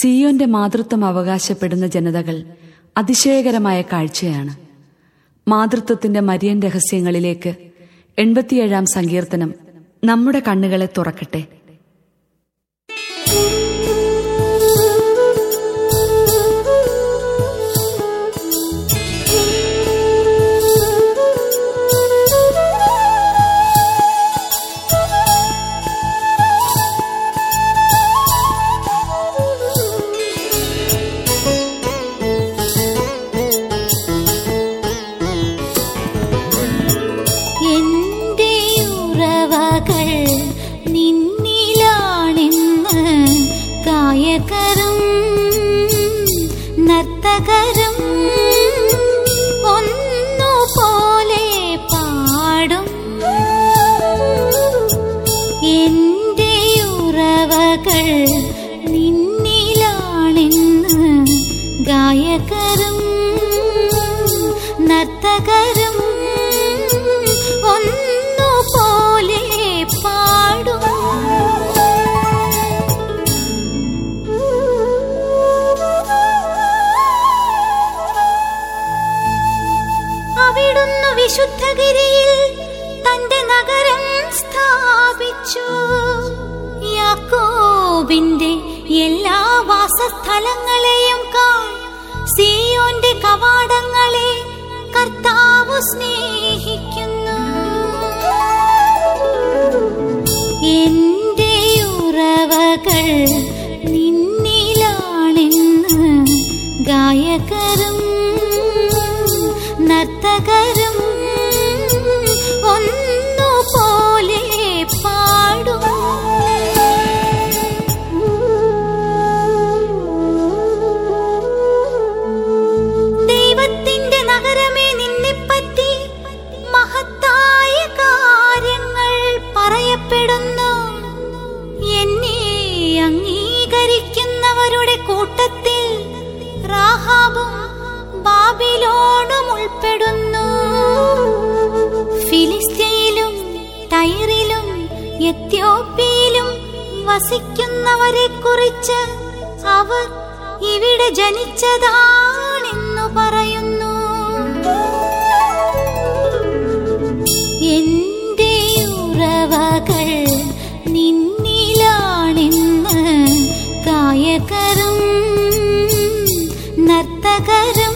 സിയോന്റെ മാതൃത്വം അവകാശപ്പെടുന്ന ജനതകൾ അതിശയകരമായ കാഴ്ചയാണ് മാതൃത്വത്തിന്റെ മരിയൻ രഹസ്യങ്ങളിലേക്ക് എൺപത്തിയേഴാം സങ്കീർത്തനം നമ്മുടെ കണ്ണുകളെ തുറക്കട്ടെ എന്റെ ഉറവകൾ നിന്നിലാണെന്ന് ഗായകരും നർത്തകരും ഒന്നുപോലെ പാടും എന്റെ ഉറവകൾ നിന്നിലാണെന്ന് ഗായകരും നർത്തകരും ഒന്നുപോലെ പാടും അവിടുന്ന് വിശുദ്ധഗിരിയിൽ തന്റെ നഗരം സ്ഥാപിച്ചു യാക്കോബിന്റെ എല്ലാ വാസസ്ഥലങ്ങളെയും കാൾ സിയോന്റെ കവാടങ്ങളെ കർത്താവ് സ്നേഹിക്കുന്നു എന്റെ ഉറവകൾ നിന്നിലാണെന്ന് ഗായകരും നർത്തകരും ഒന്നുപോലെ പാടും ദൈവത്തിന്റെ നഗരമേ നിന്നെപ്പറ്റി മഹത്തായ കാര്യങ്ങൾ പറയപ്പെടുന്നു എന്നെ അംഗീകരിക്കുന്നവരുടെ കൂട്ടത്തിൽ റാഹാബും ബാബിലോണും ഉൾപ്പെടുന്നു ഫിലിസ്തീനിലും ടൈറിലും എത്യോപ്യയിലും വസിക്കുന്നവരെ കുറിച്ച് അവർ ഇവിടെ ജനിച്ചതാണെന്നു പറയുന്നു എന്റെ ഉറവകൾ നിന്നിലാണെന്ന് ഗായകരും നർത്തകരും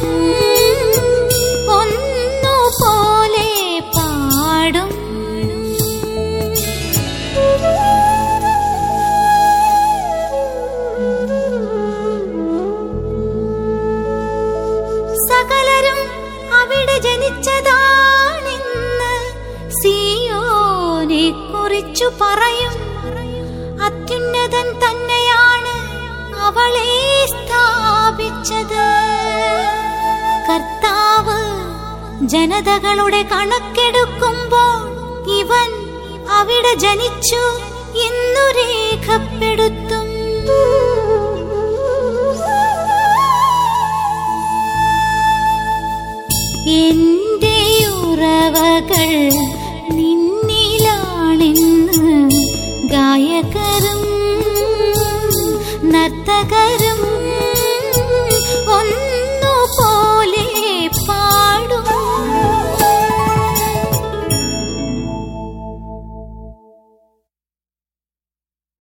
ഒന്നുപോലെ പാടും സകലരും അവിടെ ജനിച്ചതാണെന്ന് സിയോനെ കുറിച്ചു പറയും അത്യുന്നതൻ തന്നെയാണ് അവളെ സ്ഥാപിച്ചത് കർത്താവ് ജനതകളുടെ കണക്കെടുക്കുമ്പോൾ ഇവൻ അവിടെ ജനിച്ചു എന്നു രേഖപ്പെടുത്തും എന്റെ ഉറവകൾ നിന്നിലാണെന്ന് ഗായകരും നർത്തകരും